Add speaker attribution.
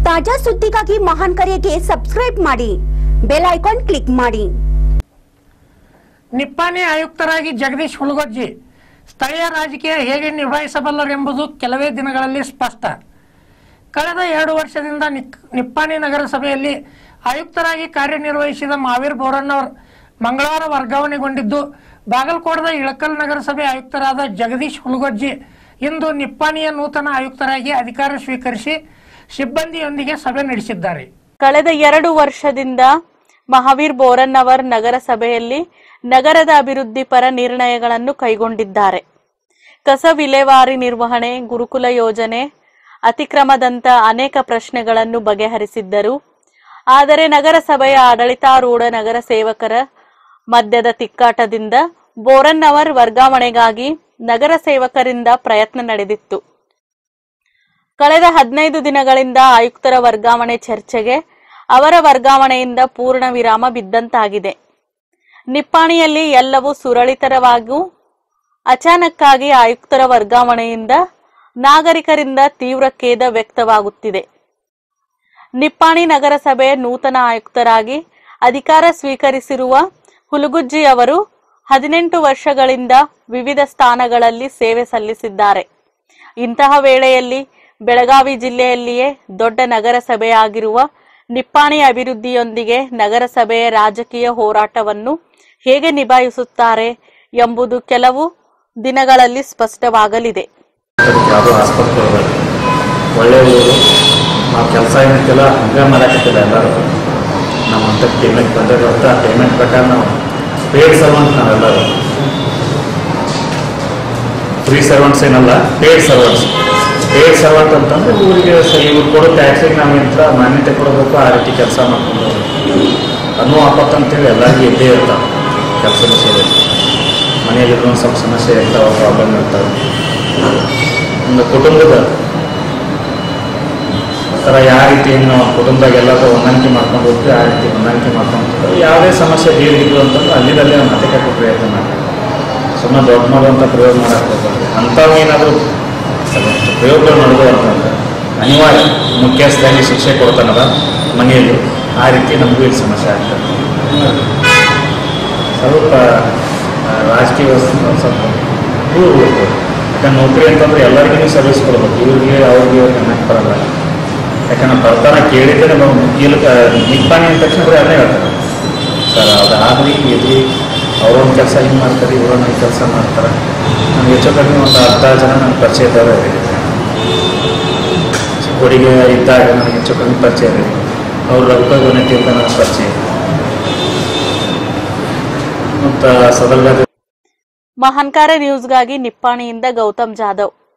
Speaker 1: ತಾಜಾ ಸುದ್ದಿಗಾಗಿ ಮಹಾನ್ ಕರೆಗೆ ಸಬ್ಸ್ಕ್ರೈಬ್ ಮಾಡಿ ಬೆಲ್ ಐಕಾನ್ ಕ್ಲಿಕ್ ಮಾಡಿ
Speaker 2: ನಿಪ್ಪಾಣಿ ಆಯುಕ್ತರಾಗಿ ಜಗದೀಶ್ ಹುಲಗೊಜ್ಜಿ ಸ್ಥಳೀಯ ರಾಜಕೀಯ ಹೇಗೆ ನಿಭಾಯಿಸಬಲ್ಲರೆಂಬುದು ಕೆಲವೇ ದಿನಗಳಲ್ಲಿ ಸ್ಪಷ್ಟ ಕಳೆದ ಎರಡು ವರ್ಷದಿಂದ ನಿಕ್ ನಿಪ್ಪಾಣಿ ನಗರಸಭೆಯಲ್ಲಿ ಆಯುಕ್ತರಾಗಿ ಕಾರ್ಯನಿರ್ವಹಿಸಿದ ಮಾವೀರ್ ಬೋರಣ್ಣವರ್ ಮಂಗಳವಾರ ವರ್ಗಾವಣೆಗೊಂಡಿದ್ದು ಬಾಗಲಕೋಟದ ಇಳಕಲ್ ನಗರಸಭೆ ಆಯುಕ್ತರಾದ ಜಗದೀಶ್ ಹುಲಗೊಜ್ಜಿ ಇಂದು ನಿಪ್ಪಾಣಿಯ ನೂತನ ಆಯುಕ್ತರಾಗಿ ಅಧಿಕಾರ ಸ್ವೀಕರಿಸಿ ಸಿಬ್ಬಂದಿಯೊಂದಿಗೆ ಸಭೆ ನಡೆಸಿದ್ದಾರೆ
Speaker 3: ಕಳೆದ ಎರಡು ವರ್ಷದಿಂದ ಮಹಾವೀರ್ ಬೋರನ್ನವರ್ ನಗರಸಭೆಯಲ್ಲಿ ನಗರದ ಅಭಿವೃದ್ಧಿ ಪರ ನಿರ್ಣಯಗಳನ್ನು ಕೈಗೊಂಡಿದ್ದಾರೆ ಕಸ ವಿಲೇವಾರಿ ನಿರ್ವಹಣೆ ಗುರುಕುಲ ಯೋಜನೆ ಅತಿಕ್ರಮದಂತ ಅನೇಕ ಪ್ರಶ್ನೆಗಳನ್ನು ಬಗೆಹರಿಸಿದ್ದರು ಆದರೆ ನಗರಸಭೆಯ ಆಡಳಿತಾರೂಢ ನಗರ ಸೇವಕರ ಮಧ್ಯದ ತಿಕ್ಕಾಟದಿಂದ ಬೋರನ್ನವರ್ ವರ್ಗಾವಣೆಗಾಗಿ ನಗರ ಸೇವಕರಿಂದ ಪ್ರಯತ್ನ ನಡೆದಿತ್ತು ಕಳೆದ ಹದಿನೈದು ದಿನಗಳಿಂದ ಆಯುಕ್ತರ ವರ್ಗಾವಣೆ ಚರ್ಚೆಗೆ ಅವರ ವರ್ಗಾವಣೆಯಿಂದ ಪೂರ್ಣ ವಿರಾಮ ಬಿದ್ದಂತಾಗಿದೆ ನಿಪ್ಪಾಣಿಯಲ್ಲಿ ಎಲ್ಲವೂ ಸುರಳಿತರವಾಗೂ ಅಚಾನಕ್ಕಾಗಿ ಆಯುಕ್ತರ ವರ್ಗಾವಣೆಯಿಂದ ನಾಗರಿಕರಿಂದ ತೀವ್ರ ಖೇದ ವ್ಯಕ್ತವಾಗುತ್ತಿದೆ ನಿಪ್ಪಾಣಿ ನಗರಸಭೆ ನೂತನ ಆಯುಕ್ತರಾಗಿ ಅಧಿಕಾರ ಸ್ವೀಕರಿಸಿರುವ ಹುಲಗುಜ್ಜಿ ಅವರು ಹದಿನೆಂಟು ವರ್ಷಗಳಿಂದ ವಿವಿಧ ಸ್ಥಾನಗಳಲ್ಲಿ ಸೇವೆ ಸಲ್ಲಿಸಿದ್ದಾರೆ ಇಂತಹ ವೇಳೆಯಲ್ಲಿ ಬೆಳಗಾವಿ ಜಿಲ್ಲೆಯಲ್ಲಿಯೇ ದೊಡ್ಡ ನಗರಸಭೆಯಾಗಿರುವ ನಿಪ್ಪಾಣಿ ಅಭಿವೃದ್ಧಿಯೊಂದಿಗೆ ನಗರಸಭೆಯ ರಾಜಕೀಯ ಹೋರಾಟವನ್ನು ಹೇಗೆ ನಿಭಾಯಿಸುತ್ತಾರೆ ಎಂಬುದು ಕೆಲವು ದಿನಗಳಲ್ಲಿ ಸ್ಪಷ್ಟವಾಗಲಿದೆ
Speaker 4: ಅದಕ್ಕೆ ಯಾವುದೋ ಆಸ್ಪತ್ರೆ ಇರೋದು ಒಳ್ಳೆ ಊರು ನಾವು ಕೆಲಸ ಏನಂತೆಲ್ಲ ಹಂಗೆ ಮಾಡಾಕತ್ತಿಲ್ಲ ಎಲ್ಲರೂ ನಮ್ಮ ಅಂತ ಪೇಮೆಂಟ್ ಬಂದಿರುತ್ತೆ ಆ ಪೇಮೆಂಟ್ ಪ್ರಕಾರ ನಾವು ಪೇಡ್ ಸರ್ವೆಂಟ್ ನಾವೆಲ್ಲರೂ ಫ್ರೀ ಸರ್ವೆಂಟ್ಸ್ ಏನಲ್ಲ ಪೇಡ್ ಸರ್ವೆಂಟ್ಸ್ ಪೇಡ್ ಸರ್ವೆಂಟ್ ಅಂತಂದ್ರೆ ಊರಿಗೆ ಸ- ಇವ್ರು ಕೊಡೋ ಟ್ಯಾಕ್ಸಿಗೆ ನಾವು ಎಂತ ಮಾನ್ಯತೆ ಕೊಡಬೇಕು ಆ ರೀತಿ ಕೆಲಸ ಮಾಡ್ಕೊಂಡು ಹೋಗ್ಬೇಕು. ಅನ್ನೋ ಆಪತ್ತು ಅಂತೇಳಿ ಎಲ್ಲರಿಗೂ ಇದ್ದೇ ಇರ್ತಾವೆ ಕೆಲಸ ವಿಷಯದಲ್ಲಿ ಮನೆಯಲ್ಲಿ ಒಂದು ಸ್ವಲ್ಪ ಸಮಸ್ಯೆ ಇರ್ತಾವೆ ಪ್ರಾಬ್ಲಮ್ ಇರ್ತಾವೆ ಒಂದು ಕುಟುಂಬದ ಥರ ಯಾವ ರೀತಿ ನಾವು ಕುಟುಂಬದಾಗ ಎಲ್ಲರೂ ಹೊಂದಾಣಿಕೆ ಮಾಡ್ಕೊಂಡು ಹೋಗ್ತೀವಿ ಆ ರೀತಿ ಹೊಂದಾಣಿಕೆ ಮಾಡ್ಕೊಂಡು ಹೋಗ್ತೀವಿ ಯಾವುದೇ ಸಮಸ್ಯೆ ಬೀರಿದ್ರು ಅಂತಂದ್ರೆ ಅಲ್ಲಿದಲ್ಲೇ ನಾವು ಮತ್ತೆ ಕಟ್ಟೋ ಪ್ರಯತ್ನ ಮಾಡ್ತೀವಿ ಸುಮ್ಮನೆ ದೊಡ್ಡ ಮಾಡುವಂಥ ಪ್ರಯೋಗ ಮಾಡಕ್ಕೆ ಹೋಗ್ಬಾರ್ದು ಅಂಥವು ಏನಾದರೂ ಅದಷ್ಟು ಪ್ರಯೋಗಗಳು ಮಾಡೋದು ಅಂತಂದ್ರೆ ಅನಿವಾರ್ಯ ಮುಖ್ಯಸ್ಥರಾಗಿ ಶಿಕ್ಷೆ ಕೊಡ್ತಾನಲ್ಲ ಮನೆಯಲ್ಲಿ ಆ ರೀತಿ ನಮಗೂ ಇಲ್ಲಿ ಸಮಸ್ಯೆ ಆಗ್ತದೆ ಸ್ವಲ್ಪ ಆ, ರಾಜಕೀಯ ವ್ಯವಸ್ಥೆ ಒಂದ್ ಸ್ವಲ್ಪ ದೂರ ಹೋಗ್ಬೋದು ಯಾಕಂದ್ರೆ ನೌಕರಿ ಅಂತಂದ್ರೆ ಎಲ್ಲರಿಗೂ ಸರ್ವಿಸ್ ಕೊಡ್ಬೇಕು ಇವ್ರಿಗೆ ಅವ್ರಿಗೆ ಇವ್ರಿಗೆ ಅನ್ನಕ್ಕೆ ಬರಲ್ಲ ಯಾಕಂದ್ರೆ ಬರ್ತಾನ ಕೇಳಿದ್ರೆ ನಾವು ಇಲ್ಲಿ ನಿಪ್ಪಾಣಿ ಅಂದ ತಕ್ಷಣ ಬರೀ ಅದನ್ನೇ ಹೇಳ್ತಾರೆ ಸರ್ ಅದು ಆಗಲಿ ಇರಲಿ ಅವ್ರೊಂದು ಕೆಲಸ ಹಿಂಗೆ ಮಾಡ್ತಾರೆ ಇವ್ರೊಂದು ಈ ಕೆಲಸ ಮಾಡ್ತಾರೆ ನಮ್ಗೆ ಹೆಚ್ಚು ಕಡಿಮೆ ಒಂದು ಅರ್ಧ ಜನ ನನ್ನ ಪರಿಚಯ ಇದ್ದಾರೆ ಚಿಕ್ಕೋಡಿಗೆ ಇದ್ದಾಗ ನನಗೆ ಹೆಚ್ಚು ಕಡಿಮೆ ಪರಿಚಯ ಇದೆ ಅವ್ರ ರೊಕ್ಕ ಉನ್ನತಿ ಅಂತ ನನಗೆ ಪರಿಚಯ ಇದೆ ಮತ್ತು ಸದಲ್ಗಾದ
Speaker 3: ಮಹಾನ್ಕಾರ ನ್ಯೂಸ್ಗಾಗಿ ನಿಪ್ಪಾಣಿಯಿಂದ ಗೌತಮ್ ಜಾಧವ್